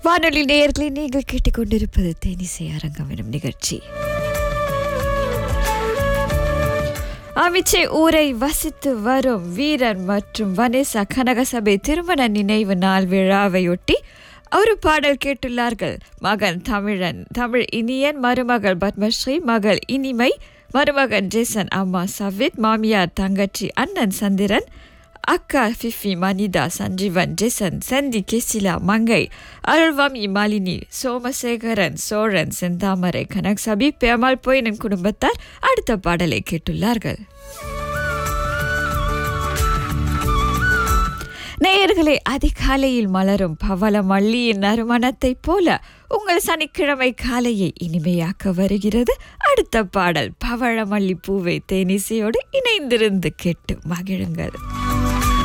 வானொலி நேயர்களை நீங்கள் கேட்டுக்கொண்டிருப்பது தேனிசை அரங்கம் எனும் நிகழ்ச்சி அமைச்சை ஊரை வசித்து வரும் வீரன் மற்றும் வனேசா கனகசபை திருமண நினைவு நாள் விழாவையொட்டி ஒரு பாடல் கேட்டுள்ளார்கள் மகன் தமிழன் தமிழ் இனியன் மருமகள் பத்மஸ்ரீ மகள் இனிமை மருமகன் ஜேசன் அம்மா சவித் மாமியார் தங்கச்சி அண்ணன் சந்திரன் அக்கா ஃபிஃபி மனிதா சஞ்சீவன் ஜெசன் சந்தி கெசிலா மங்கை அருள்வாமி மாலினி சோமசேகரன் சோழன் செந்தாமரை கனக்சபி பேமால் போயினின் குடும்பத்தார் அடுத்த பாடலை கேட்டுள்ளார்கள் நேயர்களே அதிகாலையில் மலரும் பவள மல்லியின் நறுமணத்தைப் போல உங்கள் சனிக்கிழமை காலையை இனிமையாக்க வருகிறது அடுத்த பாடல் பவளமல்லி பூவை தேனிசையோடு இணைந்திருந்து கேட்டு மகிழுங்கள்